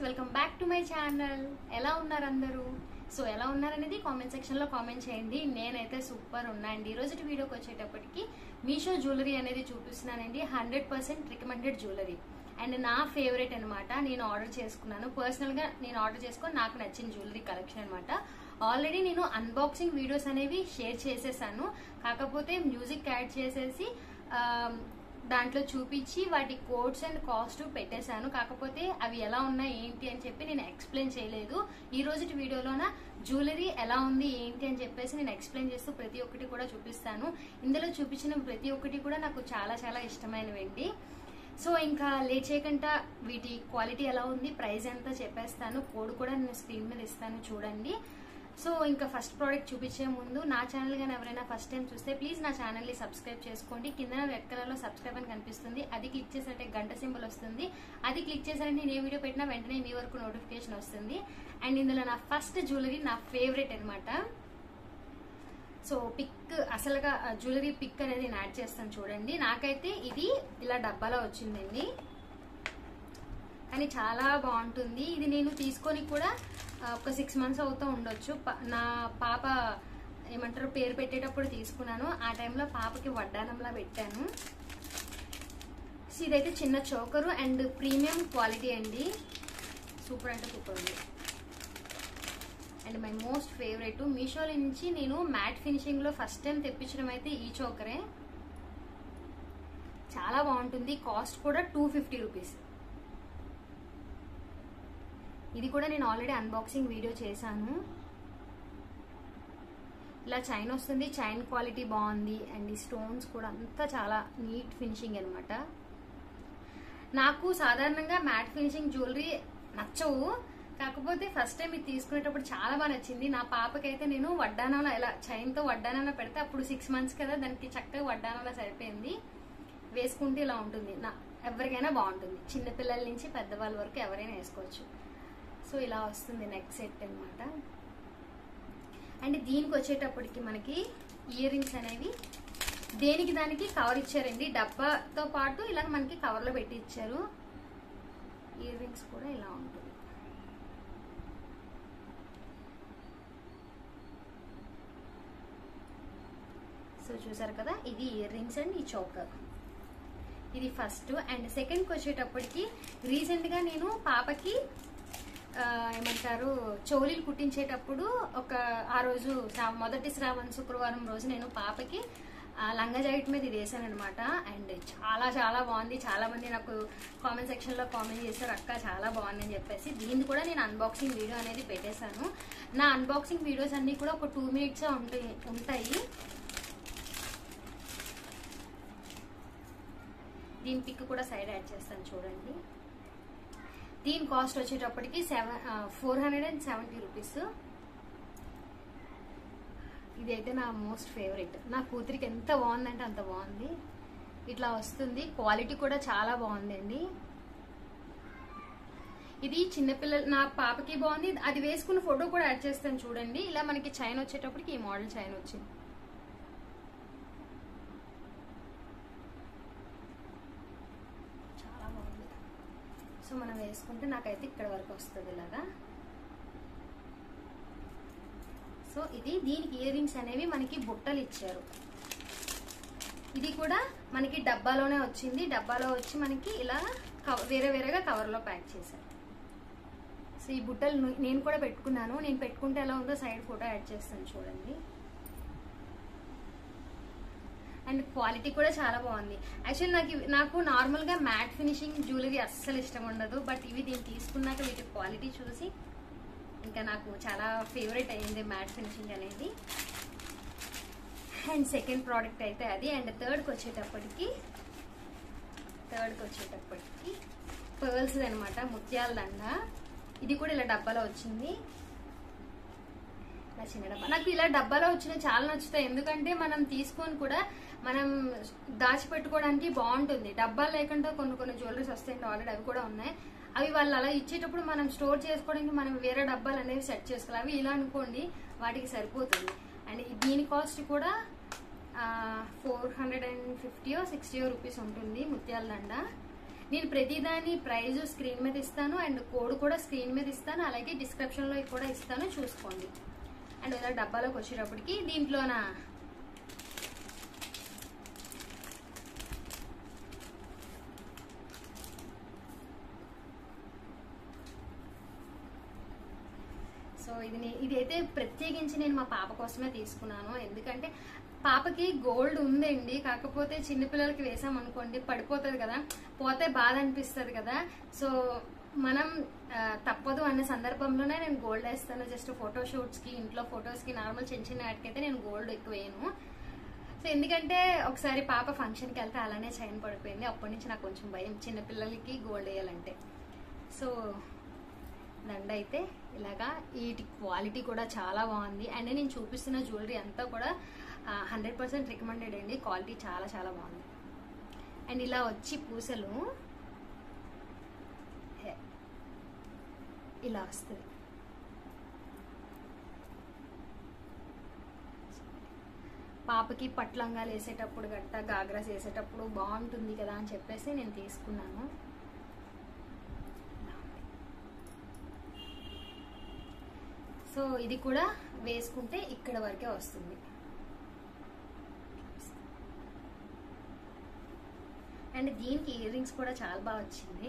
Welcome back to my channel ఎలా ఉన్నారు అందరూ సో ఎలా ఉన్నారనేది కామెంట్ సెక్షన్ లో కామెంట్ చేయండి నేనైతే సూపర్ ఉన్నా అండి ఈ రోజు వీడియోకి వచ్చేటప్పటికి మీషో జ్యువెలరీ అనేది చూపిస్తున్నానండి hundred percent recommended jewellery and నా ఫేవరెట్ అనమాట నేను ఆర్డర్ చేసుకున్నాను పర్సనల్ గా నేను ఆర్డర్ చేసుకొని నాకు నచ్చిన జ్యువెలరీ కలెక్షన్ అనమాట ఆల్రెడీ నేను అన్బాక్సింగ్ వీడియోస్ అనేవి షేర్ చేసేసాను కాకపోతే మ్యూజిక్ యాడ్ చేసేసి ఆ, దాంట్లో చూపించి వాటి కోడ్స్ అండ్ కాస్ట్ పెట్టేశాను కాకపోతే అవి ఎలా ఉన్నాయి ఏంటి అని చెప్పి నేను ఎక్స్ప్లెయిన్ చేయలేదు ఈ రోజు వీడియోలోన జ్యువెలరీ ఎలా ఉంది ఏంటి అని చెప్పేసి నేను ఎక్స్ప్లెయిన్ చేస్తూ ప్రతి ఒక్కటి కూడా చూపిస్తాను ఇందులో చూపించిన ప్రతి ఒక్కటి కూడా నాకు చాలా చాలా ఇష్టమైనవండి సో ఇంకా లేట్ చేయకుండా వీటి క్వాలిటీ ఎలా ఉంది ప్రైస్ ఎంత చెప్పేస్తాను కోడ్ కూడా నేను స్క్రీన్ మీద ఇస్తాను చూడండి సో ఇంకా ఫస్ట్ ప్రోడక్ట్ చూపించే ముందు నా ఛానల్ కానీ ఎవరైనా ఫస్ట్ టైం చూస్తే ప్లీజ్ నా ఛానల్ని సబ్స్క్రైబ్ చేసుకోండి కింద రెడ్ కలర్లో సబ్స్క్రైబ్ అని కనిపిస్తుంది అది క్లిక్ చేసినట్టే గంట సింబల్ వస్తుంది అది క్లిక్ చేశారంటే నేను ఏ వీడియో పెట్టినా వెంటనే మీ వరకు నోటిఫికేషన్ వస్తుంది అండ్ ఇందులో నా ఫస్ట్ జ్యువెలరీ నా ఫేవరెట్ అనమాట సో పిక్ అసలుగా జ్యువెలరీ పిక్ అనేది నేను యాడ్ చేస్తాను చూడండి నాకైతే ఇది ఇలా డబ్బాలో వచ్చిందండి కానీ చాలా బాగుంటుంది ఇది నేను తీసుకొని కూడా ఆ, ఒక సిక్స్ మంత్స్ అవుతూ ఉండొచ్చు ప- నా పాప ఏమంటారు పేరు పెట్టేటప్పుడు తీసుకున్నాను ఆ టైంలో పాపకి వడ్డానంలా పెట్టాను సో ఇదైతే చిన్న చోకరు అండ్ ప్రీమియం క్వాలిటీ అండి సూపర్ అంటే సూపర్ ఉంది అండ్ మై మోస్ట్ ఫేవరెట్ మీషోలో నుంచి నేను మ్యాట్ ఫినిషింగ్ లో ఫస్ట్ టైం తెప్పించడం అయితే ఈ చోకరే చాలా బాగుంటుంది కాస్ట్ కూడా టూ ఫిఫ్టీ రూపీస్ ఇది కూడా నేను ఆల్రెడీ అన్బాక్సింగ్ వీడియో చేశాను ఇలా చైన్ వస్తుంది చైన్ క్వాలిటీ బాగుంది అండ్ ఈ స్టోన్స్ కూడా అంతా చాలా నీట్ ఫినిషింగ్ అనమాట నాకు సాధారణంగా మ్యాట్ ఫినిషింగ్ జ్యువెలరీ నచ్చవు కాకపోతే ఫస్ట్ టైం ఇది తీసుకునేటప్పుడు చాలా బాగా నచ్చింది నా పాపకైతే నేను వడ్డానంలో ఇలా చైన్తో వడ్డానంలో పెడితే అప్పుడు సిక్స్ మంత్స్ కదా దానికి చక్కగా వడ్డానంలో సరిపోయింది వేసుకుంటే ఇలా ఉంటుంది నా ఎవరికైనా బాగుంటుంది చిన్నపిల్లల నుంచి పెద్దవాళ్ళ వరకు ఎవరైనా వేసుకోవచ్చు సో ఇలా వస్తుంది నెక్ సెట్ అన్నమాట అండ్ దీనికి వచ్చేటప్పటికి మనకి ఇయర్ రింగ్స్ అనేవి దేనికి దానికి కవర్ ఇచ్చారండి డబ్బాతో పాటు ఇలా మనకి కవర్లో పెట్టి ఇచ్చారు ఇయర్ రింగ్స్ కూడా ఇలా ఉంటుంది సో చూసారు కదా ఇది ఇయర్ రింగ్స్ అండ్ ఈ చోకర్ ఇది ఫస్ట్ అండ్ సెకండ్కి వచ్చేటప్పటికి రీసెంట్గా నేను పాపకి ఆ, ఏమంటారు చోలీలు కుట్టించేటప్పుడు ఒక ఆ రోజు శ్రా- మొదటి శ్రావణ శుక్రవారం రోజు నేను పాపకి ఆ, లంగా జాకెట్ మీద ఇది వేసాను అనమాట అండ్ చాలా చాలా బాగుంది చాలా మంది నాకు కామెంట్ సెక్షన్ లో కామెంట్ చేశారు అక్క చాలా బాగుంది అని చెప్పేసి దీన్ని కూడా నేను అన్బాక్సింగ్ వీడియో అనేది పెట్టేశాను నా అన్బాక్సింగ్ వీడియోస్ అన్ని కూడా ఒక టూ మినిట్స్ ఉంటాయి ఉంటాయి దీని పిక్ కూడా సైడ్ యాడ్ చేస్తాను చూడండి దీని కాస్ట్ వచ్చేటప్పటికి seven four hundred and seventy rupees ఇదైతే నా మోస్ట్ ఫేవరెట్ నా కూతురికి ఎంత బాగుందంటే అంత బాగుంది ఇట్లా వస్తుంది క్వాలిటీ కూడా చాలా బాగుందండి ఇది చిన్నపిల్లలు నా పాపకి బాగుంది అది వేసుకున్న ఫోటో కూడా యాడ్ చేస్తాను చూడండి ఇలా మనకి చైన్ వచ్చేటప్పటికి ఈ మోడల్ చైన్ వచ్చింది చాలా బాగుంది సో మనం వేసుకుంటే నాకైతే ఇక్కడ వరకు వస్తుంది ఇలాగా సో ఇది దీనికి ఇయర్ రింగ్స్ అనేవి మనకి బుట్టలు ఇచ్చారు ఇది కూడా మనకి డబ్బాలోనే వచ్చింది డబ్బాలో వచ్చి మనకి ఇలా కవ- వేరే వేరేగా కవర్లో ప్యాక్ చేశారు సో ఈ బుట్టలు ను- నేను కూడా పెట్టుకున్నాను నేను పెట్టుకుంటే ఎలా ఉందో సైడ్ ఫోటో యాడ్ చేస్తాను చూడండి అండ్ క్వాలిటీ కూడా చాలా బాగుంది యాక్చువల్లీ నాకు ఇవి- నాకు నార్మల్గా మ్యాట్ ఫినిషింగ్ జ్యువెలరీ అస్సలు ఇష్టం ఉండదు బట్ ఇవి దీన్ని తీసుకున్నాక వీటి క్వాలిటీ చూసి ఇంకా నాకు చాలా ఫేవరెట్ అయింది మ్యాట్ ఫినిషింగ్ అనేది అండ్ సెకండ్ ప్రోడక్ట్ అయితే అది అండ్ థర్డ్కి వచ్చేటప్పటికి థర్డ్కి వచ్చేటప్పటికి పర్ల్స్ అనమాట ముత్యాల దండ ఇది కూడా ఇలా డబ్బాలో వచ్చింది నా చిన్న డబ్బా నాకు ఇలా డబ్బాలో వచ్చిన చాలా నచ్చుతాయి ఎందుకంటే మనం తీసుకొని కూడా మనం దాచిపెట్టుకోవడానికి బాగుంటుంది డబ్బాలు లేకుండా కొన్ని కొన్ని జ్యువెలరీస్ వస్తాయండి ఆల్రెడీ అవి కూడా ఉన్నాయి అవి వాళ్ళు అలా ఇచ్చేటప్పుడు మనం స్టోర్ చేసుకోవడానికి మనం వేరే డబ్బాలు అనేవి సెట్ చేసుకోవాలి అవి ఇలా అనుకోండి వాటికి సరిపోతుంది అండ్ దీని కాస్ట్ కూడా ఫోర్ హండ్రెడ్ అండ్ ఫిఫ్టీయో సిక్స్టీయో రూపీస్ ఉంటుంది ముత్యాల దండ నేను ప్రతిదాని ప్రైజ్ స్క్రీన్ మీద ఇస్తాను అండ్ కోడ్ కూడా స్క్రీన్ మీద ఇస్తాను అలాగే డిస్క్రిప్షన్లో కూడా ఇస్తాను చూసుకోండి అండ్ ఇలా డబ్బాలోకి వచ్చేటప్పటికి దీంట్లోన సో ఇది నే- ఇదైతే ప్రత్యేకించి నేను మా పాప కోసమే తీసుకున్నాను ఎందుకంటే పాపకి గోల్డ్ ఉందండి కాకపోతే చిన్నపిల్లలకి వేసాం అనుకోండి పడిపోతుంది కదా పోతే బాధ అనిపిస్తుంది కదా సో మనం ఆ, తప్పదు అనే సందర్భంలోనే నేను గోల్డ్ వేస్తాను జస్ట్ ఫోటో షూట్స్ కి ఇంట్లో ఫొటోస్ కి నార్మల్ చిన్న చిన్న వాటికైతే నేను గోల్డ్ ఎక్కువ వేయను సో ఎందుకంటే ఒకసారి పాప ఫంక్షన్కి వెళ్తే అలానే చైన్ పడిపోయింది అప్పటి నుంచి నాకు కొంచెం భయం చిన్నపిల్లలకి గోల్డ్ వేయాలంటే సో దండ అయితే ఇలాగా వీటి క్వాలిటీ కూడా చాలా బాగుంది అండ్ నేను చూపిస్తున్న జ్యువెలరీ అంతా కూడా హండ్రెడ్ పర్సెంట్ రికమెండెడ్ అండి క్వాలిటీ చాలా చాలా బాగుంది అండ్ ఇలా వచ్చి పూసలు హే, ఇలా వస్తుంది పాపకి పట్లంగాలు వేసేటప్పుడు గట్ట గాగ్రాస్ వేసేటప్పుడు బాగుంటుంది కదా అని చెప్పేసి నేను తీసుకున్నాను ఇలా ఉంది. సో ఇది కూడా వేసుకుంటే ఇక్కడ వరకే వస్తుంది అండ్ దీనికి ఇయర్ రింగ్స్ కూడా చాలా బాగా వచ్చింది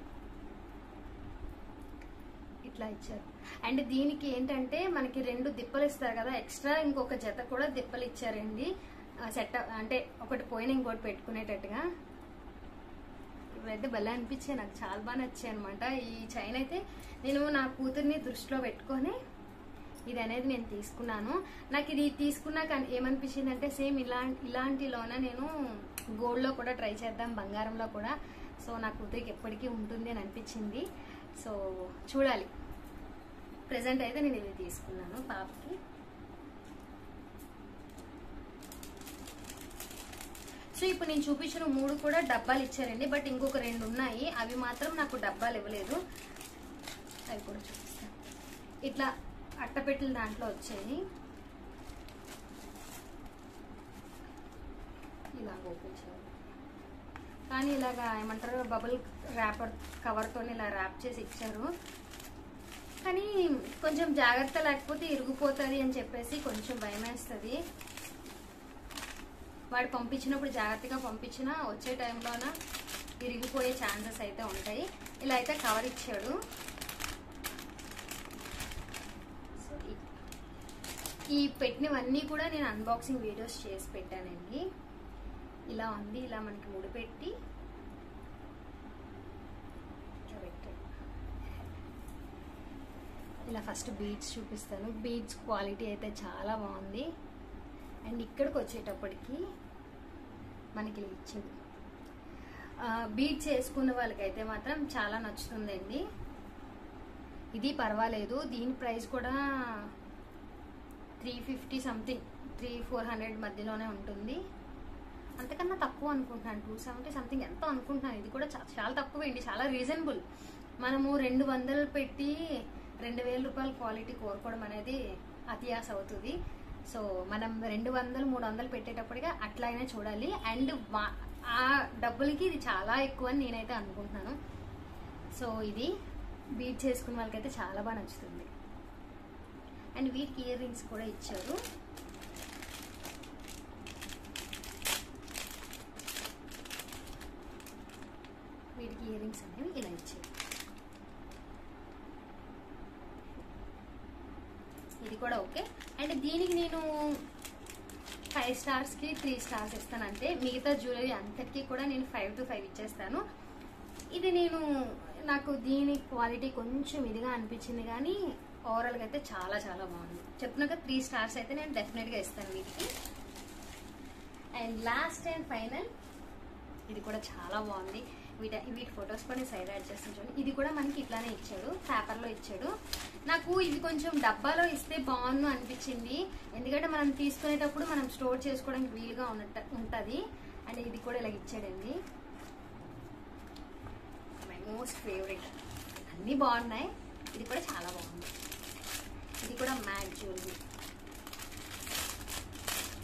ఇట్లా ఇచ్చారు అండ్ దీనికి ఏంటంటే మనకి రెండు దిప్పలు ఇస్తారు కదా ఎక్స్ట్రా ఇంకొక జత కూడా దిప్పలు ఇచ్చారండి సెట్ అంటే ఒకటి పోయిన ఇంకోటి పెట్టుకునేటట్టుగా ఇప్పుడైతే భలే అనిపించాయి నాకు చాలా బాగా నచ్చాయి అనమాట ఈ చైన్ అయితే నేను నా కూతుర్ని దృష్టిలో పెట్టుకొని ఇది అనేది నేను తీసుకున్నాను నాకు ఇది తీసుకున్నాక ఏమనిపించింది అంటే సేమ్ ఇలా ఇలాంటిలోన నేను గోల్డ్లో కూడా ట్రై చేద్దాం బంగారంలో కూడా సో నా కూతురికి ఎప్పటికీ ఉంటుంది అని అనిపించింది సో చూడాలి ప్రజెంట్ అయితే నేను ఇది తీసుకున్నాను పాపకి సో ఇప్పుడు నేను చూపించిన మూడు కూడా డబ్బాలు ఇచ్చారండి బట్ ఇంకొక రెండు ఉన్నాయి అవి మాత్రం నాకు డబ్బాలు ఇవ్వలేదు అవి కూడా చూపిస్తాను ఇట్లా అట్టపెట్టెల దాంట్లో వచ్చాయి ఇలా ఓపెన్ చేయాలి కానీ ఇలాగా ఏమంటారు బబుల్ ర్యాపర్ కవర్తో ఇలా ర్యాప్ చేసి ఇచ్చారు కానీ కొంచెం జాగ్రత్త లేకపోతే ఇరిగిపోతుంది అని చెప్పేసి కొంచెం భయం వేస్తుంది వాడు పంపించినప్పుడు జాగ్రత్తగా పంపించిన వచ్చే టైంలోన ఇరిగిపోయే ఛాన్సెస్ అయితే ఉంటాయి ఇలా అయితే కవర్ ఇచ్చాడు సో ఈ- ఈ పెట్టినవన్నీ కూడా నేను అన్బాక్సింగ్ వీడియోస్ చేసి పెట్టానండి ఇలా ఉంది ఇలా మనకి ముడిపెట్టి ఇట్లా పెట్టాడు ఇలా ఫస్ట్ బీడ్స్ చూపిస్తాను బీడ్స్ క్వాలిటీ అయితే చాలా బాగుంది అండ్ ఇక్కడికి వచ్చేటప్పటికి మనకి ఇలా ఇచ్చింది బీట్స్ వేసుకున్న వాళ్ళకైతే మాత్రం చాలా నచ్చుతుందండి ఇది పర్వాలేదు దీని ప్రైస్ కూడా three fifty something three four hundred మధ్యలోనే ఉంటుంది అంతకన్నా తక్కువ అనుకుంటున్నాను టూ సెవెంటీ సంథింగ్ ఎంతో అనుకుంటున్నాను ఇది కూడా చా- చాలా తక్కువ అండి చాలా రీజనబుల్ మనము రెండు వందలు పెట్టి రెండు వేల రూపాయల క్వాలిటీ కోరుకోవడం అనేది అతియాస అవుతుంది సో మనం రెండు వందలు మూడు వందలు పెట్టేటప్పటిగా అట్లా అయినా చూడాలి అండ్ వా- ఆ డబ్బులకి ఇది చాలా ఎక్కువ అని నేనైతే అనుకుంటున్నాను సో ఇది బీట్ చేసుకున్న వాళ్ళకైతే చాలా బాగా నచ్చుతుంది అండ్ వీటికి ఇయర్ రింగ్స్ కూడా ఇచ్చారు వీటికి ఇయర్ రింగ్స్ అనేవి ఇలా ఇచ్చారు ఇది కూడా ఓకే అండ్ దీనికి నేను ఫైవ్ స్టార్స్ కి త్రీ స్టార్స్ ఇస్తాను అంటే మిగతా జ్యువెలరీ అంతటికీ కూడా నేను ఫైవ్ టు ఫైవ్ ఇచ్చేస్తాను ఇది నేను నాకు దీని క్వాలిటీ కొంచెం ఇదిగా అనిపించింది కానీ ఓవరాల్ గా అయితే చాలా చాలా బాగుంది చెప్పినాక త్రీ స్టార్స్ అయితే నేను డెఫినెట్ గా ఇస్తాను వీటికి అండ్ లాస్ట్ అండ్ ఫైనల్ ఇది కూడా చాలా బాగుంది వీటి వీటి ఫొటోస్ కూడా సైడ్ యాడ్ చేస్తాను చూడండి ఇది కూడా మనకి ఇట్లానే ఇచ్చాడు పేపర్లో ఇచ్చాడు నాకు ఇది కొంచెం డబ్బాలో ఇస్తే బాగుండు అనిపించింది ఎందుకంటే మనం తీసుకునేటప్పుడు మనం స్టోర్ చేసుకోవడానికి వీలుగా ఉన్నట్టు ఉంటుంది అండ్ ఇది కూడా ఇలా ఇచ్చాడండి మై మోస్ట్ ఫేవరెట్ అన్నీ బాగున్నాయి ఇది కూడా చాలా బాగుంది ఇది కూడా మ్యాట్ జ్యువెలరీ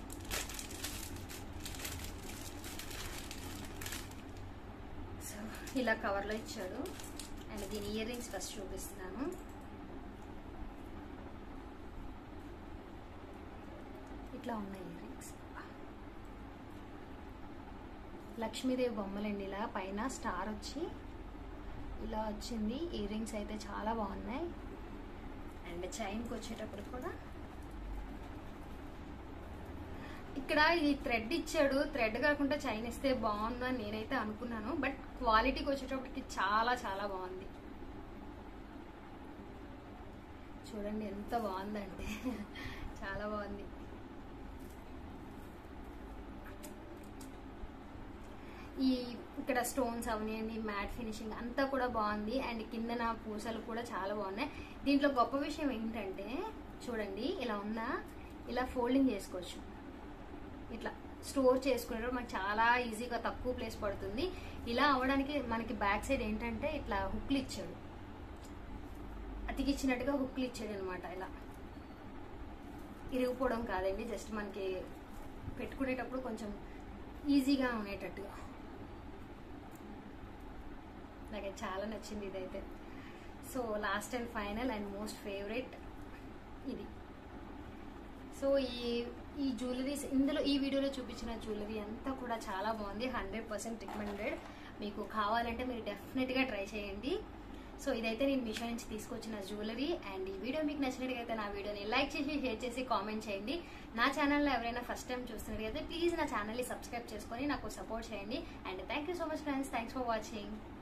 సో ఇలా కవర్లో ఇచ్చాడు అండ్ దీని ఇయర్ రింగ్స్ ఫస్ట్ చూపిస్తున్నాను ఇట్లా ఉన్నాయి ఇయర్ రింగ్స్ లక్ష్మీదేవి బొమ్మలండి ఇలా పైన స్టార్ వచ్చి ఇలా వచ్చింది ఇయర్ రింగ్స్ అయితే చాలా బాగున్నాయి అండ్ చైన్కి వచ్చేటప్పుడు కూడా ఇక్కడ ఇది థ్రెడ్ ఇచ్చాడు థ్రెడ్ కాకుండా చైన్ ఇస్తే బాగుంది అని నేనైతే అనుకున్నాను బట్ క్వాలిటీకి వచ్చేటప్పటికి చాలా చాలా బాగుంది చూడండి ఎంత బాగుందంటే చాలా బాగుంది ఈ ఇక్కడ స్టోన్స్ అవనివ్వండి మ్యాట్ ఫినిషింగ్ అంతా కూడా బాగుంది అండ్ కిందన పూసలు కూడా చాలా బాగున్నాయి దీంట్లో గొప్ప విషయం ఏంటంటే చూడండి ఇలా ఉందా ఇలా ఫోల్డింగ్ చేసుకోవచ్చు ఇట్లా స్టోర్ చేసుకునేటప్పుడు మనకు చాలా ఈజీగా తక్కువ ప్లేస్ పడుతుంది ఇలా అవ్వడానికి మనకి బ్యాక్ సైడ్ ఏంటంటే ఇట్లా హుక్లు ఇచ్చాడు అతికిచ్చినట్టుగా హుక్లు ఇచ్చాడు అనమాట ఇలా ఇరిగిపోవడం కాదండి జస్ట్ మనకి పెట్టుకునేటప్పుడు కొంచెం ఈజీగా ఉండేటట్టుగా నాకు చాలా నచ్చింది ఇదైతే so last and final and most favourite ఇది సో ఈ ఈ జ్యువెలరీస్ ఇందులో ఈ వీడియోలో చూపించిన జ్యువెలరీ అంతా కూడా చాలా బాగుంది హండ్రెడ్ పర్సెంట్ రికమెండెడ్ మీకు కావాలంటే మీరు డెఫినెట్గా ట్రై చేయండి సో ఇదైతే నేను మీషో నుంచి తీసుకొచ్చిన జ్యువెలరీ అండ్ ఈ వీడియో మీకు నచ్చినట్టుగైతే నా వీడియోని లైక్ చేసి షేర్ చేసి కామెంట్ చేయండి నా ఛానల్లో ఎవరైనా ఫస్ట్ టైం చూస్తున్నట్టయితే ప్లీజ్ నా ఛానల్ని సబ్స్క్రైబ్ చేసుకొని నాకు సపోర్ట్ చేయండి and thank you so much friends thanks for watching